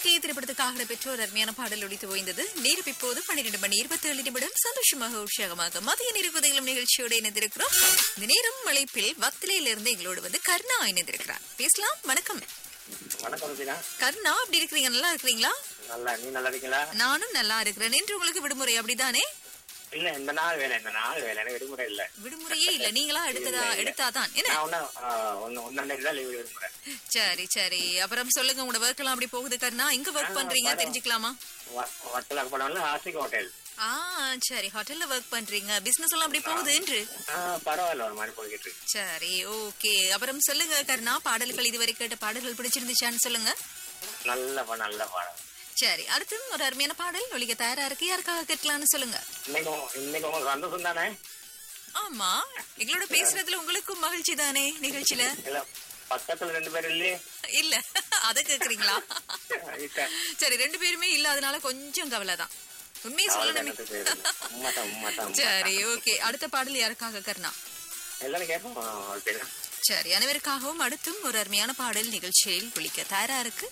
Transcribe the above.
வாழ்க்கை திரைப்படத்துக்காக பெற்றோர் அருமையான பாடல் ஒழித்து ஓய்ந்தது நேரம் இப்போது பன்னிரண்டு மணி இருபத்தி ஏழு நிமிடம் சந்தோஷமாக உற்சாகமாக மதிய நிறுவதைகளும் நிகழ்ச்சியோடு இணைந்திருக்கிறோம் இந்த நேரம் மலைப்பில் வத்திலையிலிருந்து எங்களோடு வந்து கர்ணா இணைந்திருக்கிறார் பேசலாம் வணக்கம் வணக்கம் ருபினா கர்ணா அப்படி இருக்கிறீங்க நல்லா இருக்கிறீங்களா நல்லா நீ நல்லா இருக்கீங்களா நானும் நல்லா இருக்கிறேன் இன்று உங்களுக்கு விடுமுறை அப்படிதானே இல்ல இந்த நாள் வேலை இந்த நாள் வேலை எனக்கு விடுமுறை இல்ல விடுமுறையே இல்ல நீங்களா எடுத்ததா எடுத்தாதான் என்ன நான் ஒன்னும் ஒன்னு ஒன்னாண்டே தான் லீவு விடுமுறை சரி சரி அப்புறம் சொல்லுங்க உங்களோட ஒர்க் எல்லாம் அப்படி போகுது கர்ணா எங்க ஒர்க் பண்றீங்க தெரிஞ்சுக்கலாமா வட்டலாக்கு படம்ல ஆசிக் ஹோட்டல் ஆ சரி ஹோட்டல்ல ஒர்க் பண்றீங்க பிசினஸ் எல்லாம் அப்படி போகுது என்று ஆ, பரவாயில்ல ஒரு மாதிரி போய்கிட்டு இருக்கு சரி ஓகே அப்புறம் சொல்லுங்க கர்ணா பாடல்கள் இதுவரை கேட்ட பாடல்கள் பிடிச்சிருந்துச்சான்னு சொல்லுங்க நல்ல படம் நல்ல படம் சரி அடுத்து ஒரு அருமையான பாடல் ஒழிக்க தயாரா இருக்கு யாருக்காக கேட்கலாம்னு சொல்லுங்க இன்னைக்கு உங்க- இன்னைக்கு உங்களுக்கு சந்தோஷம் தானே ஆமா எங்களோட பேசுறதுல உங்களுக்கும் மகிழ்ச்சி தானே நிகழ்ச்சியில இல்ல பக்கத்துல ரெண்டு பேரும் இல்லையே இல்ல அத கேக்குறீங்களா இல்ல. சரி ரெண்டு பேருமே இல்ல அதனால கொஞ்சம் கவலை தான் உண்மையை சொல்லணுமே எனக்கு தெரியும். உண்மைதான் உண்மைதான் சரி ஓகே அடுத்த பாடல் யாருக்காக கர்ணா எல்லாரும் கேட்போம் ருபினா சரி அனைவருக்காகவும் அடுத்தும் ஒரு அருமையான பாடல் நிகழ்ச்சியில் ஒழிக்க தயாரா இருக்கு